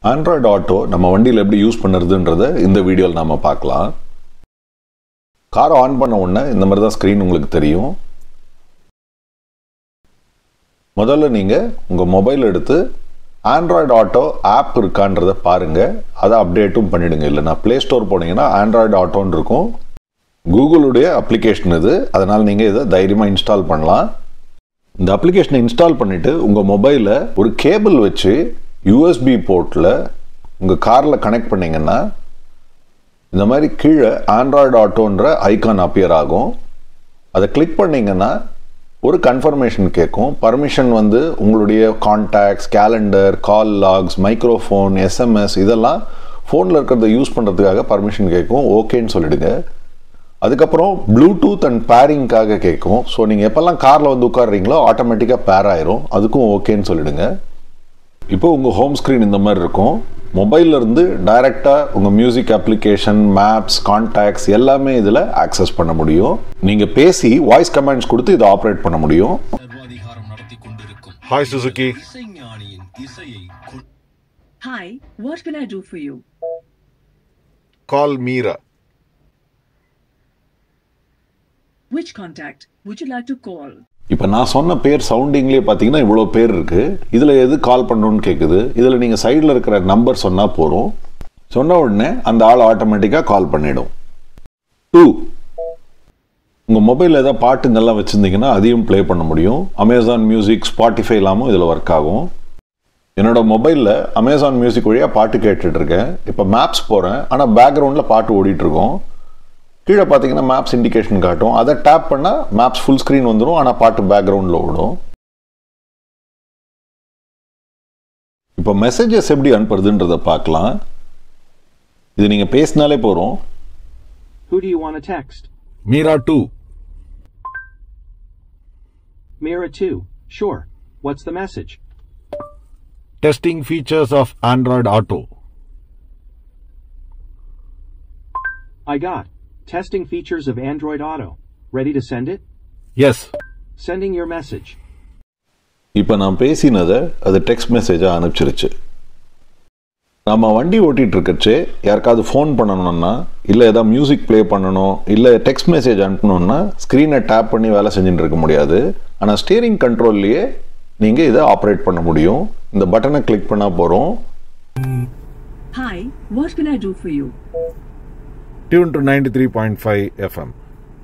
Android auto நம்ம வண்டியில் எப்படி யூஸ் பண்ணுறதுன்றத இந்த வீடியோவில் நாம பார்க்கலாம் காரை ஆன் பண்ண உடனே இந்த மாதிரி தான் ஸ்க்ரீன் உங்களுக்கு தெரியும் முதல்ல நீங்கள் உங்கள் மொபைல் எடுத்து ஆண்ட்ராய்டு ஆட்டோ ஆப் இருக்கான்றதை பாருங்கள் அதை அப்டேட்டும் பண்ணிடுங்க இல்லைனா ப்ளே ஸ்டோர் போனீங்கன்னா ஆண்ட்ராய்டு ஆட்டோன்னு இருக்கும் கூகுளுடைய அப்ளிகேஷன் இது அதனால் நீங்கள் இதை தைரியமாக இன்ஸ்டால் பண்ணலாம் இந்த அப்ளிகேஷனை இன்ஸ்டால் பண்ணிவிட்டு உங்கள் மொபைலில் ஒரு கேபிள் வச்சு யூஎஸ்பி போர்ட்டில் உங்கள் காரில் கனெக்ட் பண்ணிங்கன்னா இந்த மாதிரி கீழே ஆண்ட்ராய்டு ஆட்டோன்ற ஐகான் அப்பியர் ஆகும் அதை கிளிக் பண்ணிங்கன்னா ஒரு கன்ஃபர்மேஷன் கேட்கும் பர்மிஷன் வந்து உங்களுடைய contacts calendar call logs microphone SMS இதெல்லாம் ஃபோனில் இருக்கிறத யூஸ் பண்ணுறதுக்காக பர்மிஷன் கேட்கும் ஓகேன்னு சொல்லிடுங்க அதுக்கப்புறம் ப்ளூடூத் அண்ட் பேரிங்காக கேட்கும் ஸோ நீங்கள் எப்போல்லாம் காரில் வந்து உட்காடுறீங்களோ ஆட்டோமேட்டிக்காக பேர் ஆயிரும் அதுக்கும் ஓகேன்னு சொல்லிடுங்க இப்போ உங்கள் ஹோம் ஸ்க்ரீன் இந்த மாதிரி இருக்கும் மொபைல்ல இருந்து டைரெக்டாக உங்கள் மியூசிக் அப்ளிகேஷன் மேப்ஸ் கான்டாக்ட்ஸ் எல்லாமே இதில் ஆக்சஸ் பண்ண முடியும் நீங்கள் பேசி வாய்ஸ் கமெண்ட்ஸ் கொடுத்து இதை ஆப்ரேட் பண்ண முடியும் சர்வாதிகாரம் நடத்தி கொண்டிருக்கும் ஹாய் சுசுகி இசைஞானியின் இசையை கொ- Hi, what can I do for you? Call Meera Which contact would you like to call? இப்போ நான் சொன்ன பேர் சவுண்டிங்லேயே பார்த்தீங்கன்னா இவ்வளோ பேர் இருக்குது இதில் எது கால் பண்ணணும்னு கேட்குது இதில் நீங்கள் சைடில் இருக்கிற நம்பர் சொன்னால் போதும் சொன்ன உடனே அந்த ஆள் ஆட்டோமேட்டிக்காக கால் பண்ணிடும் டூ உங்கள் மொபைலில் ஏதாவது பாட்டுங்கெல்லாம் வச்சுருந்தீங்கன்னா அதையும் ப்ளே பண்ண முடியும் அமேசான் மியூசிக் ஸ்பாட்டிஃபை இல்லாமல் இதில் ஒர்க் ஆகும் என்னோட மொபைலில் அமேசான் மியூசிக் வழியாக பாட்டு கேட்டுட்டு இருக்கேன் இப்போ மேப்ஸ் போகிறேன் ஆனால் பேக்ரவுண்டில் பாட்டு ஓடிட்டு இருக்கோம் கீழே பார்த்தீங்கன்னா மேப்ஸ் இண்டிகேஷன் காட்டும் அதை டேப் பண்ணால் மேப்ஸ் ஃபுல் ஸ்க்ரீன் வந்துடும் ஆனால் பாட்டு பேக்ரவுண்டில் ஓடும் இப்போ மெசேஜஸ் எப்படி அனுப்புறதுன்றதை பார்க்கலாம் இது நீங்கள் பேசினாலே போகிறோம் Who do you want to text? Meera two Mira 2. Sure. What's the message? Testing features of Android Auto I got. Testing features of Android Auto. Ready to send it? Yes Sending your message. இப்போ நான் பேசினதை அது text மெசேஜாக அனுப்பிச்சிருச்சு நம்ம வண்டி ஓட்டிகிட்டு இருக்கச்சு யாருக்காவது phone பண்ணணும்னா இல்லை ஏதாவது மியூசிக் ப்ளே பண்ணணும் இல்லை டெக்ஸ்ட் மெசேஜ் அனுப்பணும்னா ஸ்க்ரீனை டேப் பண்ணி வேலை செஞ்சுட்டு இருக்க முடியாது ஆனால் ஸ்டியரிங் கண்ட்ரோல்லையே நீங்கள் இதை ஆப்ரேட் பண்ண முடியும் இந்த பட்டனை கிளிக் பண்ணால் போகிறோம் Hi, what can I do for you? Tune to ninety three point five FM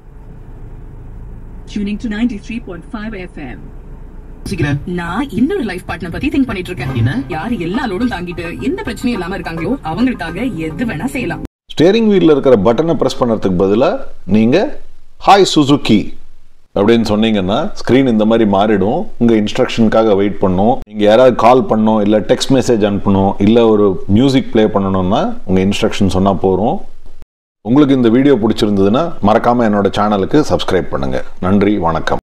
Tuning to 93.5 FM. யோசிக்கிறேன். நான் இன்னொரு லைஃப் பார்ட்னர் பத்தி திங்க் பண்ணிட்டு இருக்கேன் என்ன? யார் எல்லா லோடும் தாங்கிட்டு எந்த பிரச்சனையும் இல்லாம இருக்காங்களோ அவங்களுக்காக எது வேணா செய்யலாம் ஸ்டியரிங் வீலில் இருக்கிற பட்டனை ப்ரெஸ் பண்ணுறதுக்கு பதிலாக நீங்கள் ஹாய் சுசுகி அப்படின்னு சொன்னீங்கன்னா ஸ்க்ரீன் இந்த மாதிரி மாறிடும் உங்கள் இன்ஸ்ட்ரக்ஷனுக்காக வெயிட் பண்ணும் நீங்கள் யாராவது கால் பண்ணணும் இல்லை டெக்ஸ்ட் மெசேஜ் அனுப்பணும் இல்லை ஒரு மியூசிக் ப்ளே பண்ணணும்னா உங்கள் இன்ஸ்ட்ரக்ஷன் சொன்னால் போதும் உங்களுக்கு இந்த வீடியோ பிடிச்சிருந்ததுன்னா மறக்காமல் என்னோட சேனலுக்கு சப்ஸ்கிரைப் பண்ணுங்கள் நன்றி வணக்கம்